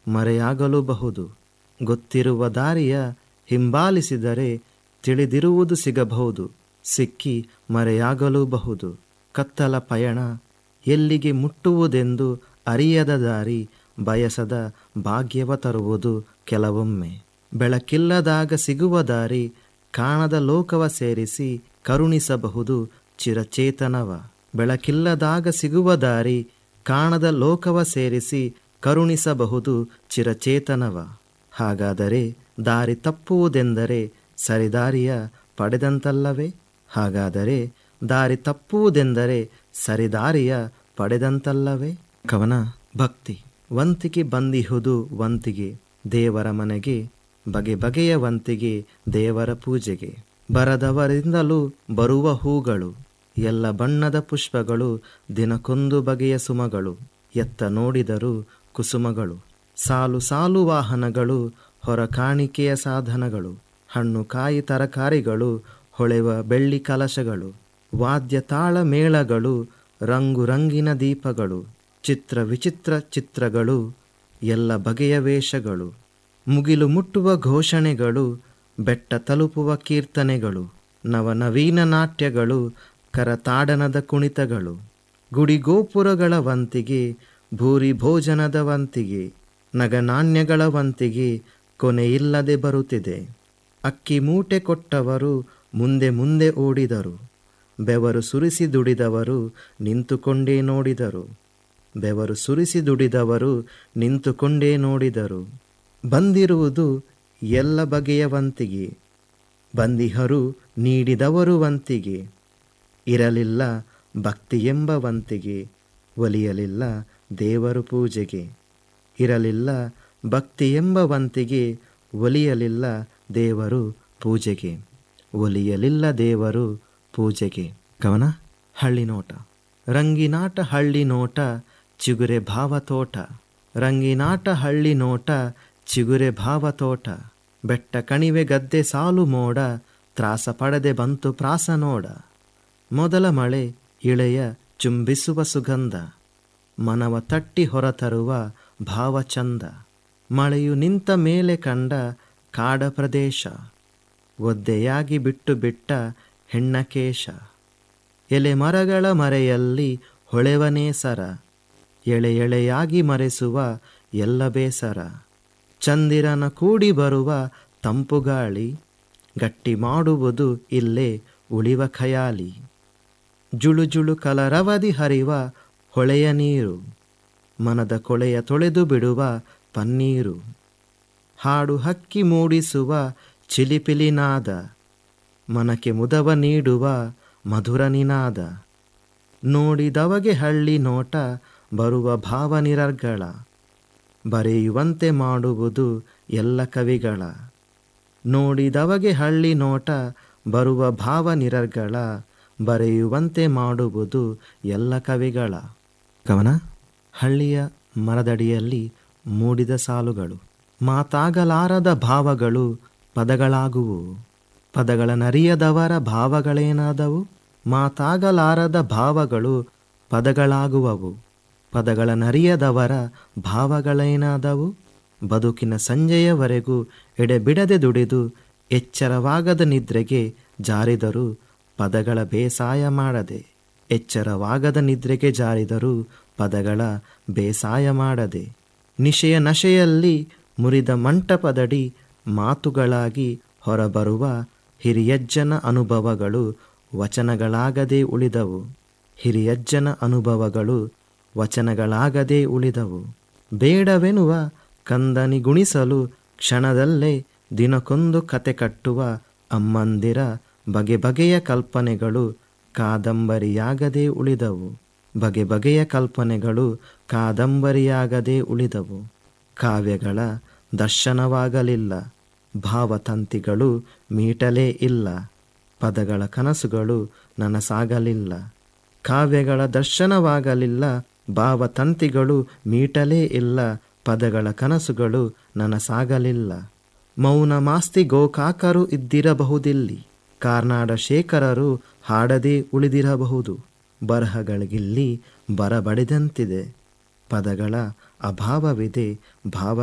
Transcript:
ಮರೆಯಾಗಲೂಬಹುದು ಗೊತ್ತಿರುವ ದಾರಿಯ ಹಿಂಬಾಲಿಸಿದರೆ ತಿಳಿದಿರುವುದು ಸಿಗಬಹುದು ಸಿಕ್ಕಿ ಮರೆಯಾಗಲೂಬಹುದು ಕತ್ತಲ ಪಯಣ ಎಲ್ಲಿಗೆ ಮುಟ್ಟುವುದೆಂದು ಅರಿಯದ ದಾರಿ ಬಯಸದ ಭಾಗ್ಯವ ತರುವುದು ಕೆಲವೊಮ್ಮೆ ಬೆಳಕಿಲ್ಲದಾಗ ಸಿಗುವ ದಾರಿ ಕಾಣದ ಲೋಕವ ಸೇರಿಸಿ ಕರುಣಿಸಬಹುದು ಚಿರಚೇತನವ ಬೆಳಕಿಲ್ಲದಾಗ ಸಿಗುವ ದಾರಿ ಕಾಣದ ಲೋಕವ ಸೇರಿಸಿ ಕರುಣಿಸಬಹುದು ಚಿರಚೇತನವ ಹಾಗಾದರೆ ದಾರಿ ತಪ್ಪುವುದೆಂದರೆ ಸರಿದಾರಿಯ ಪಡೆದಂತಲ್ಲವೇ ಹಾಗಾದರೆ ದಾರಿ ತಪ್ಪುವುದೆಂದರೆ ಸರಿದಾರಿಯ ಪಡೆದಂತಲ್ಲವೇ ಕವನ ಭಕ್ತಿ ವಂತಿಗೆ ಬಂದಿಹುದು ವಂತಿಗೆ ದೇವರ ಮನೆಗೆ ಬಗೆ ಬಗೆಯ ವಂತಿಗೆ ದೇವರ ಪೂಜೆಗೆ ಬರದವರಿಂದಲೂ ಬರುವ ಹೂಗಳು ಎಲ್ಲ ಬಣ್ಣದ ಪುಷ್ಪಗಳು ದಿನಕ್ಕೊಂದು ಬಗೆಯ ಸುಮಗಳು ಎತ್ತ ನೋಡಿದರು ಕುಸುಮಗಳು ಸಾಲು ಸಾಲು ವಾಹನಗಳು ಹೊರ ಕಾಣಿಕೆಯ ಸಾಧನಗಳು ಹಣ್ಣು ಕಾಯಿ ತರಕಾರಿಗಳು ಹೊಳೆವ ಬೆಳ್ಳಿ ಕಲಶಗಳು ವಾದ್ಯ ತಾಳ ಮೇಳಗಳು ರಂಗು ರಂಗಿನ ದೀಪಗಳು ಚಿತ್ರ ವಿಚಿತ್ರ ಚಿತ್ರಗಳು ಎಲ್ಲ ಬಗೆಯ ವೇಷಗಳು ಮುಗಿಲು ಮುಟ್ಟುವ ಘೋಷಣೆಗಳು ಬೆಟ್ಟ ತಲುಪುವ ಕೀರ್ತನೆಗಳು ನವನವೀನ ನಾಟ್ಯಗಳು ಕರತಾಡನದ ಕುಣಿತಗಳು ಗುಡಿಗೋಪುರಗಳ ವಂತಿಗೆ ಭೂರಿ ಭೋಜನದ ವಂತಿಗೆ ನಗನಾಣ್ಯಗಳ ವಂತಿಗೆ ಕೊನೆಯಿಲ್ಲದೆ ಬರುತ್ತಿದೆ ಅಕ್ಕಿ ಮೂಟೆ ಕೊಟ್ಟವರು ಮುಂದೆ ಮುಂದೆ ಓಡಿದರು ಬೆವರು ಸುರಿಸಿ ದುಡಿದವರು ನಿಂತುಕೊಂಡೇ ನೋಡಿದರು ಬೆವರು ಸುರಿಸಿ ದುಡಿದವರು ನಿಂತುಕೊಂಡೇ ನೋಡಿದರು ಬಂದಿರುವುದು ಎಲ್ಲ ಬಗೆಯ ವಂತಿಗೆ ಬಂದಿಹರು ನೀಡಿದವರು ವಂತಿಗೆ ಇರಲಿಲ್ಲ ಭಕ್ತಿ ಎಂಬ ವಂತಿಗೆ ಒಲಿಯಲಿಲ್ಲ ದೇವರು ಪೂಜೆಗೆ ಇರಲಿಲ್ಲ ಭಕ್ತಿ ಎಂಬ ವಂತಿಗೆ ಒಲಿಯಲಿಲ್ಲ ದೇವರು ಪೂಜೆಗೆ ಒಲಿಯಲಿಲ್ಲ ದೇವರು ಪೂಜೆಗೆ ಕವನ ಹಳ್ಳಿ ನೋಟ ರಂಗಿನಾಟ ಹಳ್ಳಿ ನೋಟ ಚಿಗುರೆ ಭಾವತೋಟ ರಂಗಿನಾಟ ಹಳ್ಳಿ ನೋಟ ಚಿಗುರೆ ಭಾವತೋಟ ಬೆಟ್ಟ ಕಣಿವೆ ಗದ್ದೆ ಸಾಲು ಮೋಡ ತ್ರಾಸ ಪಡೆದೆ ಬಂತು ಪ್ರಾಸ ನೋಡ ಮೊದಲ ಮಳೆ ಇಳೆಯ ಚುಂಬಿಸುವ ಸುಗಂಧ ಮನವ ತಟ್ಟಿ ಹೊರತರುವ ಭಾವಚಂದ ಮಳೆಯು ನಿಂತ ಮೇಲೆ ಕಂಡ ಕಾಡ ಪ್ರದೇಶ ಒದ್ದೆಯಾಗಿ ಬಿಟ್ಟು ಬಿಟ್ಟ ಹೆಣ್ಣಕೇಶ ಎಲೆ ಮರಗಳ ಮರೆಯಲ್ಲಿ ಹೊಳೆವ ನೇಸರ ಎಳೆ ಎಳೆಯಾಗಿ ಮರೆಸುವ ಎಲ್ಲ ಬೇಸರ ಚಂದಿರನ ಕೂಡಿ ಬರುವ ತಂಪು ಗಾಳಿ ಗಟ್ಟಿ ಮಾಡುವುದು ಇಲ್ಲೇ ಉಳಿವ ಖಯಾಲಿ ಜುಳು ಜುಳು ಕಲರವದಿ ಹರಿವ ಹೊಳೆಯ ನೀರು ಮನದ ಕೊಳೆಯ ತೊಳೆದು ಬಿಡುವ ಪನ್ನೀರು ಹಾಡು ಹಕ್ಕಿ ಮೂಡಿಸುವ ಚಿಲಿಪಿಲಿನಾದ ಮನಕ್ಕೆ ಮುದವ ನೀಡುವ ಮಧುರ ನಿನಾದ ನೋಡಿದವಗೆ ಹಳ್ಳಿ ನೋಟ ಬರುವ ಭಾವನಿರರ್ಗಳ ಬರೆಯುವಂತೆ ಮಾಡುವುದು ಎಲ್ಲ ಕವಿಗಳ ನೋಡಿದವಗೆ ಹಳ್ಳಿ ನೋಟ ಬರುವ ಭಾವನಿರರ್ಗಳ ಬರೆಯುವಂತೆ ಮಾಡುವುದು ಎಲ್ಲ ಕವಿಗಳ ಗಮನ ಹಳ್ಳಿಯ ಮರದಡಿಯಲ್ಲಿ ಮೂಡಿದ ಸಾಲುಗಳು ಮಾತಾಗಲಾರದ ಭಾವಗಳು ಪದಗಳಾಗುವು ಪದಗಳ ನರಿಯದವರ ಭಾವಗಳೇನಾದವು ಮಾತಾಗಲಾರದ ಭಾವಗಳು ಪದಗಳಾಗುವವು ಪದಗಳ ನರಿಯದವರ ಭಾವಗಳೇನಾದವು ಬದುಕಿನ ಸಂಜೆಯವರೆಗೂ ಎಡೆಬಿಡದೆ ದುಡಿದು ಎಚ್ಚರವಾಗದ ನಿದ್ರೆಗೆ ಜಾರಿದರು ಪದಗಳ ಬೇಸಾಯ ಮಾಡದೆ ಎಚ್ಚರವಾಗದ ನಿದ್ರೆಗೆ ಜಾರಿದರು ಪದಗಳ ಬೇಸಾಯ ಮಾಡದೆ ನಿಶೆಯ ನಶೆಯಲ್ಲಿ ಮುರಿದ ಮಂಟಪದಡಿ ಮಾತುಗಳಾಗಿ ಹೊರಬರುವ ಹಿರಿಯಜ್ಜನ ಅನುಭವಗಳು ವಚನಗಳಾಗದೆ ಉಳಿದವು ಹಿರಿಯಜ್ಜನ ಅನುಭವಗಳು ವಚನಗಳಾಗದೆ ಉಳಿದವು ಬೇಡವೆನುವ ಕಂದನಿಗುಣಿಸಲು ಕ್ಷಣದಲ್ಲೇ ದಿನಕ್ಕೊಂದು ಕತೆ ಕಟ್ಟುವ ಅಮ್ಮಂದಿರ ಬಗೆ ಬಗೆಯ ಕಲ್ಪನೆಗಳು ಕಾದಂಬರಿಯಾಗದೆ ಉಳಿದವು ಬಗೆ ಬಗೆಯ ಕಲ್ಪನೆಗಳು ಕಾದಂಬರಿಯಾಗದೆ ಉಳಿದವು ಕಾವ್ಯಗಳ ದರ್ಶನವಾಗಲಿಲ್ಲ ಭಾವತಂತಿಗಳು ಮೀಟಲೇ ಇಲ್ಲ ಪದಗಳ ಕನಸುಗಳು ನನಸಾಗಲಿಲ್ಲ ಕಾವ್ಯಗಳ ದರ್ಶನವಾಗಲಿಲ್ಲ ಭಾವತಂತಿಗಳು ಮೀಟಲೇ ಇಲ್ಲ ಪದಗಳ ಕನಸುಗಳು ನನಸಾಗಲಿಲ್ಲ ಮೌನ ಮಾಸ್ತಿ ಗೋಕಾಕರು ಇದ್ದಿರಬಹುದಿಲ್ಲಿ ಕಾರ್ನಾಡ ಶೇಖರರು ಹಾಡದೆ ಉಳಿದಿರಬಹುದು ಬರಹಗಳಿಗಿಲ್ಲಿ ಬರಬಡಿದಂತಿದೆ ಪದಗಳ ಅಭಾವವಿದೆ ಭಾವ